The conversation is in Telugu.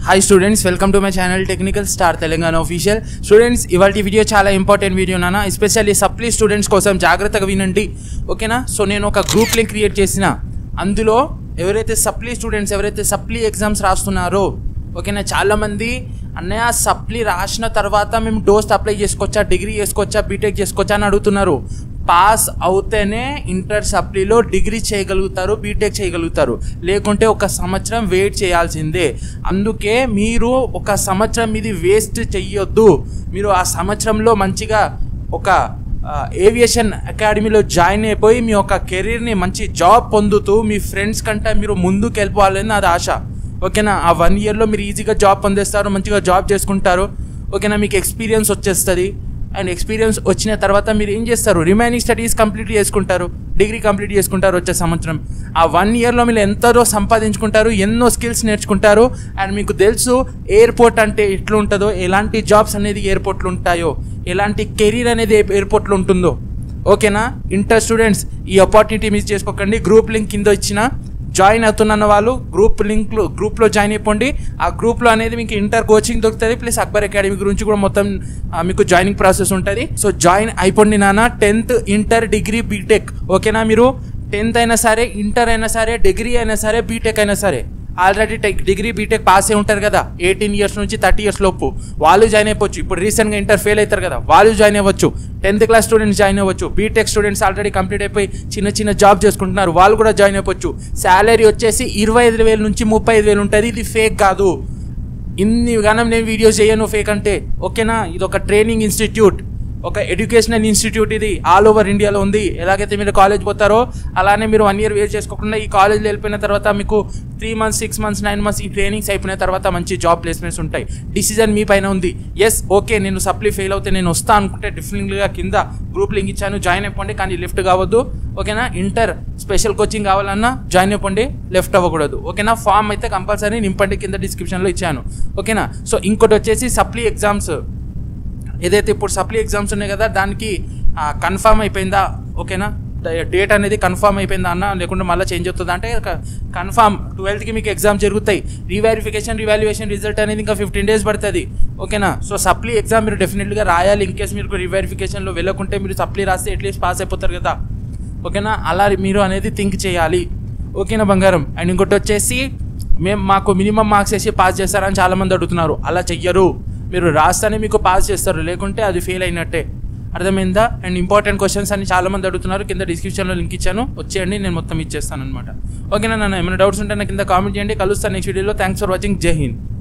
hi students welcome to my channel Technical Star Telangana official students ఇవాళ వీడియో చాలా ఇంపార్టెంట్ వీడియో నాన్న ఎస్పెషల్లీ సప్లీ స్టూడెంట్స్ కోసం జాగ్రత్తగా వినండి ఓకేనా సో నేను ఒక గ్రూప్ లింక్ క్రియేట్ చేసిన అందులో ఎవరైతే సప్లీ స్టూడెంట్స్ ఎవరైతే సప్లీ ఎగ్జామ్స్ రాస్తున్నారో ఓకేనా చాలామంది అన్నయ్య సప్లీ రాసిన తర్వాత మేము డోస్ట్ అప్లై చేసుకోవచ్చా డిగ్రీ చేసుకోవచ్చా బీటెక్ చేసుకోవచ్చా అని అడుగుతున్నారు పాస్ అవుతేనే ఇంటర్ సప్లీలో డిగ్రీ చేయగలుగుతారు బీటెక్ చేయగలుగుతారు లేకుంటే ఒక సంవత్సరం వెయిట్ చేయాల్సిందే అందుకే మీరు ఒక సంవత్సరం ఇది వేస్ట్ చెయ్యొద్దు మీరు ఆ సంవత్సరంలో మంచిగా ఒక ఏవియేషన్ అకాడమీలో జాయిన్ అయిపోయి మీ యొక్క కెరీర్ని మంచి జాబ్ పొందుతూ మీ ఫ్రెండ్స్ కంటే మీరు ముందుకు వెళ్ళిపోవాలని నాది ఆశ ఓకేనా ఆ వన్ ఇయర్లో మీరు ఈజీగా జాబ్ పొందేస్తారు మంచిగా జాబ్ చేసుకుంటారు ఓకేనా మీకు ఎక్స్పీరియన్స్ వచ్చేస్తుంది అండ్ ఎక్స్పీరియన్స్ వచ్చిన తర్వాత మీరు ఏం చేస్తారు రిమైనింగ్ స్టడీస్ కంప్లీట్ చేసుకుంటారు డిగ్రీ కంప్లీట్ చేసుకుంటారు వచ్చే సంవత్సరం ఆ వన్ ఇయర్లో మీరు ఎంతలో సంపాదించుకుంటారు ఎన్నో స్కిల్స్ నేర్చుకుంటారు అండ్ మీకు తెలుసు ఎయిర్పోర్ట్ అంటే ఎట్లా ఉంటుందో ఎలాంటి జాబ్స్ అనేది ఎయిర్పోర్ట్లు ఉంటాయో ఎలాంటి కెరీర్ అనేది ఎయిర్పోర్ట్లో ఉంటుందో ఓకేనా ఇంటర్ స్టూడెంట్స్ ఈ ఆపర్చునిటీ మిస్ చేసుకోకండి గ్రూప్ లింక్ కింద ఇచ్చిన జాయిన్ అవుతున్న వాళ్ళు గ్రూప్ లింక్లో గ్రూప్లో జాయిన్ అయిపోండి ఆ గ్రూప్లో అనేది మీకు ఇంటర్ కోచింగ్ దొరుకుతుంది ప్లస్ అక్బర్ అకాడమీ గురించి కూడా మొత్తం ఆ, మీకు జాయినింగ్ ప్రాసెస్ ఉంటుంది సో జాయిన్ అయిపోండి నాన్న టెన్త్ ఇంటర్ డిగ్రీ బీటెక్ ఓకేనా మీరు టెన్త్ అయినా సరే ఇంటర్ అయినా సరే డిగ్రీ అయినా సరే బీటెక్ అయినా సరే already tech degree BTech pass అయి ఉంటారు కదా ఎయిటీన్ ఇయర్స్ నుంచి థర్టీ ఇయర్స్ లోపు వాళ్ళు జాయిన్ అయిపోవచ్చు ఇప్పుడు రీసెంట్గా ఇంటర్ ఫెయిల్ అవుతారు కదా వాళ్ళు జాయిన్ అవ్వచ్చు టెన్త్ క్లాస్ స్టూడెంట్స్ జాయిన్ అవ్వచ్చు బీటెక్ స్టూడెంట్స్ ఆల్రెడీ కంప్లీట్ అయిపోయి చిన్న చిన్న జాబ్ చేసుకుంటున్నారు వాళ్ళు కూడా జాయిన్ అయిపోవచ్చు శాలరీ వచ్చేసి ఇరవై ఐదు వేల నుంచి ముప్పై ఐదు వేలు ఉంటుంది ఇది ఫేక్ కాదు ఇన్ని గానం నేను వీడియోస్ చేయను ఫేక్ అంటే ఓకేనా ఇది ఒక ట్రైనింగ్ ఇన్స్టిట్యూట్ ఒక ఎడ్యుకేషనల్ ఇన్స్టిట్యూట్ ఇది ఆల్ ఓవర్ ఇండియాలో ఉంది ఎలాగైతే మీరు కాలేజ్ పోతారో అలానే మీరు వన్ ఇయర్ వేస్ట్ చేసుకోకుండా ఈ కాలేజ్లో వెళ్ళిపోయిన తర్వాత మీకు three months six months nine months ఈ ట్రైనింగ్స్ అయిపోయిన తర్వాత మంచి జాబ్ ప్లేస్మెంట్స్ ఉంటాయి డిసిజన్ మీ పైన ఉంది ఎస్ ఓకే నేను సప్లీ ఫెయిల్ అవుతే నేను వస్తా అనుకుంటే డెఫినెట్లీగా కింద గ్రూప్ లింక్ ఇచ్చాను జాయిన్ అయిపోండి కానీ లిఫ్ట్ కావద్దు ఓకేనా ఇంటర్ స్పెషల్ కోచింగ్ కావాలన్నా జాయిన్ అయిపోండి లెఫ్ట్ అవ్వకూడదు ఓకేనా ఫామ్ అయితే కంపల్సరీ నింపండి కింద డిస్క్రిప్షన్లో ఇచ్చాను ఓకేనా సో ఇంకోటి వచ్చేసి సప్లీ ఎగ్జామ్స్ ఏదైతే ఇప్పుడు సప్లీ ఎగ్జామ్స్ ఉన్నాయి కదా దానికి కన్ఫామ్ అయిపోయిందా ఓకేనా డేట్ అనేది కన్ఫామ్ అయిపోయిందా అన్న లేకుంటే మళ్ళీ చేంజ్ అవుతుందా అంటే కన్ఫామ్ ట్వెల్త్కి మీకు ఎగ్జామ్ జరుగుతాయి రీవెరిఫికేషన్ రివాల్యుయేషన్ రిజల్ట్ అనేది ఇంకా ఫిఫ్టీన్ డేస్ పడుతుంది ఓకేనా సో సప్లీ ఎగ్జామ్ మీరు డెఫినెట్గా రాయాలి ఇన్ కేస్ మీరు రివెరిఫికేషన్లో వెళ్ళకుంటే మీరు సప్లీ రాస్తే అట్లీస్ట్ పాస్ అయిపోతారు కదా ఓకేనా అలా మీరు అనేది థింక్ చేయాలి ఓకేనా బంగారం అండ్ ఇంకోటి వచ్చేసి మేము మాకు మినిమం మార్క్స్ వేసి పాస్ చేస్తారని చాలామంది అడుగుతున్నారు అలా చెయ్యరు మీరు రాస్తేనే మీకు పాస్ చేస్తారు లేకుంటే అది ఫెయిల్ అయినట్టే అర్థమైందా అండ్ ఇంపార్టెంట్ క్వశ్చన్స్ అని చాలామంది అడుగుతున్నారు కింద డిస్క్రిప్షన్లో లింక్ ఇచ్చాను వచ్చేయండి నేను మొత్తం ఇచ్చేస్తాను అనమాట ఓకేనా నన్ను ఏమైనా డౌట్స్ ఉంటే నాకు కింద కామెంట్ చేయండి కలుస్తాను నెక్స్ట్ వీడియోలో థ్యాంక్స్ ఫర్ వాచింగ్ జై హింద్